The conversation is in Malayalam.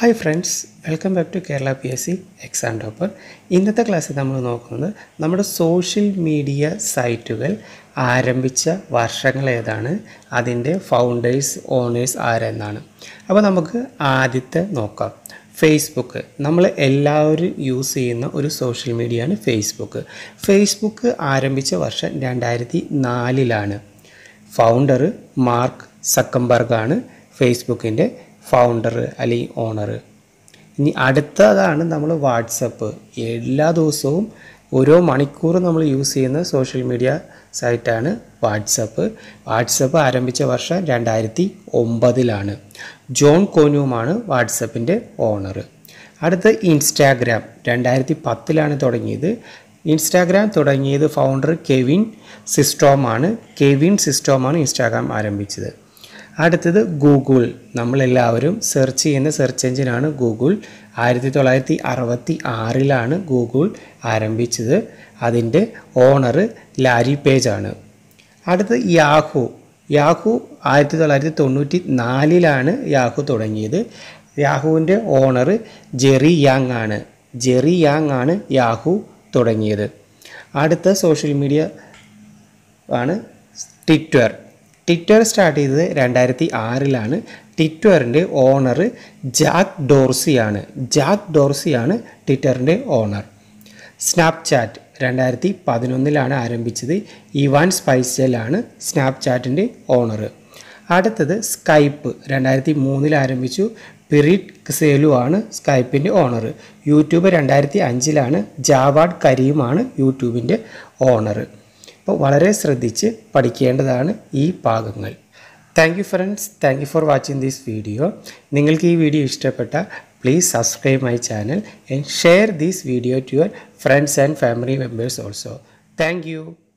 hi friends welcome back to Kerala P S C exam topper ഇന്നത്തെ ക്ലാസ്സിൽ നമ്മൾ നോക്കുന്നത് നമ്മുടെ സോഷ്യൽ മീഡിയ സൈറ്റുകൾ ആരംഭിച്ച വർഷങ്ങൾ ഏതാണ് അതിൻ്റെ ഫൗണ്ടേഴ്സ് ഓണേഴ്സ് ആരെന്നാണ് അപ്പോൾ നമുക്ക് ആദ്യത്തെ നോക്കാം ഫേസ്ബുക്ക് നമ്മൾ എല്ലാവരും യൂസ് ചെയ്യുന്ന ഒരു സോഷ്യൽ മീഡിയയാണ് ഫേസ്ബുക്ക് ഫേസ്ബുക്ക് ആരംഭിച്ച വർഷം രണ്ടായിരത്തി നാലിലാണ് ഫൗണ്ടർ മാർക്ക് സക്കംബർഗാണ് ഫേസ്ബുക്കിൻ്റെ ഫൗണ്ടർ അല്ലെങ്കിൽ ഓണർ ഇനി അടുത്തതാണ് നമ്മൾ വാട്സപ്പ് എല്ലാ ദിവസവും ഓരോ മണിക്കൂർ നമ്മൾ യൂസ് ചെയ്യുന്ന സോഷ്യൽ മീഡിയ സൈറ്റാണ് വാട്സപ്പ് വാട്സപ്പ് ആരംഭിച്ച വർഷം രണ്ടായിരത്തി ഒമ്പതിലാണ് ജോൺ കോനുമാണ് വാട്സപ്പിൻ്റെ ഓണർ അടുത്ത് ഇൻസ്റ്റാഗ്രാം രണ്ടായിരത്തി പത്തിലാണ് തുടങ്ങിയത് ഇൻസ്റ്റാഗ്രാം തുടങ്ങിയത് ഫൗണ്ടർ കെവിൻ സിസ്റ്റോമാണ് കെവിൻ സിസ്റ്റോമാണ് ഇൻസ്റ്റാഗ്രാം ആരംഭിച്ചത് അടുത്തത് ഗൂഗിൾ നമ്മളെല്ലാവരും സെർച്ച് ചെയ്യുന്ന സെർച്ച് എഞ്ചിനാണ് ഗൂഗിൾ ആയിരത്തി തൊള്ളായിരത്തി അറുപത്തി ആറിലാണ് ഗൂഗിൾ ആരംഭിച്ചത് അതിൻ്റെ ഓണർ ലാരി പേജാണ് അടുത്ത് യാഹു യാഹു ആയിരത്തി തൊള്ളായിരത്തി തൊണ്ണൂറ്റി നാലിലാണ് യാഹു തുടങ്ങിയത് യാഹുവിൻ്റെ ഓണർ ജെറി യാങ് ആണ് ജെറി യാങ് ആണ് യാഹു തുടങ്ങിയത് അടുത്ത സോഷ്യൽ മീഡിയ ആണ് ട്വിറ്റർ ട്വിറ്റർ സ്റ്റാർട്ട് ചെയ്തത് രണ്ടായിരത്തി ആറിലാണ് ട്വിറ്ററിൻ്റെ ഓണർ ജാക്ക് ഡോർസിയാണ് ജാക്ക് ഡോർസിയാണ് ട്വിറ്ററിൻ്റെ ഓണർ സ്നാപ്ചാറ്റ് രണ്ടായിരത്തി പതിനൊന്നിലാണ് ആരംഭിച്ചത് ഇവാൻ സ്പൈസലാണ് സ്നാപ്ചാറ്റിൻ്റെ ഓണർ അടുത്തത് സ്കൈപ്പ് രണ്ടായിരത്തി മൂന്നിൽ ആരംഭിച്ചു പിറിറ്റ് ക്സേലു ആണ് സ്കൈപ്പിൻ്റെ ഓണർ യൂട്യൂബ് രണ്ടായിരത്തി അഞ്ചിലാണ് ജാവാഡ് കരീമാണ് യൂട്യൂബിൻ്റെ ഓണർ അപ്പോൾ വളരെ ശ്രദ്ധിച്ച് പഠിക്കേണ്ടതാണ് ഈ ഭാഗങ്ങൾ thank you friends thank you for watching this video നിങ്ങൾക്ക് ഈ വീഡിയോ ഇഷ്ടപ്പെട്ട please subscribe my channel and share this video to your friends and family members also thank U